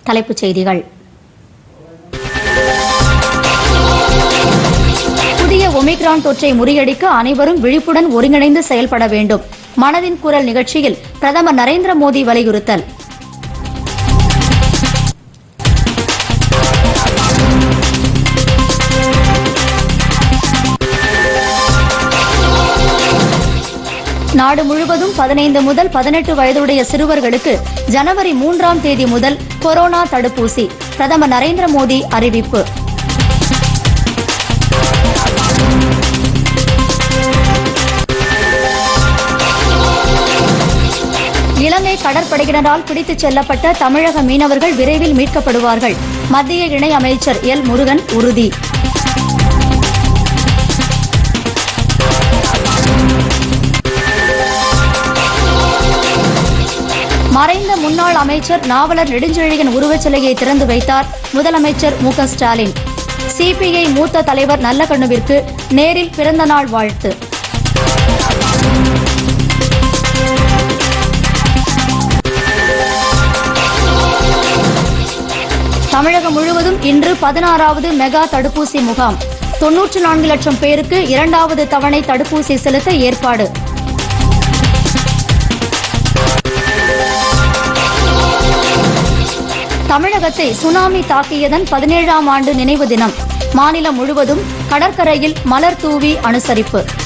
தலைப்புச் செய்திகள் புதிய ஒமிக்ரான் தொற்றை முறியடிக்க அனைவரும் விழிப்புடன் ஒருங்கிணைந்து செயல்பட வேண்டும் மனதின் குரல் நிகழ்ச்சியில் பிரதமர் நரேந்திர மோடி வலியுறுத்தல் நாடு முழுவதும் பதினைந்து முதல் பதினெட்டு வயதுடைய சிறுவர்களுக்கு ஜனவரி மூன்றாம் தேதி முதல் கொரோனா தடுப்பூசி பிரதமர் நரேந்திர மோடி அறிவிப்பு இலங்கை கடற்படையினரால் பிடித்துச் செல்லப்பட்ட தமிழக மீனவர்கள் விரைவில் மீட்கப்படுவார்கள் மத்திய இணை அமைச்சர் எல் முருகன் உறுதி மறைந்த முன்னாள் அமைச்சர் நாவலர் நெடுஞ்செழியன் உருவச்சிலையை திறந்து வைத்தார் முதலமைச்சர் மு க ஸ்டாலின் சிபிஐ மூத்த தலைவர் நல்லகண்ணுவிற்கு நேரில் பிறந்த நாள் வாழ்த்து தமிழகம் முழுவதும் இன்று பதினாறாவது மெகா தடுப்பூசி முகாம் தொன்னூற்று நான்கு லட்சம் பேருக்கு இரண்டாவது தவணை தடுப்பூசி செலுத்த ஏற்பாடு தமிழகத்தை சுனாமி தாக்கியதன் பதினேழாம் ஆண்டு நினைவு தினம் மாநிலம் முழுவதும் கடற்கரையில் மலர் தூவி அனுசரிப்பு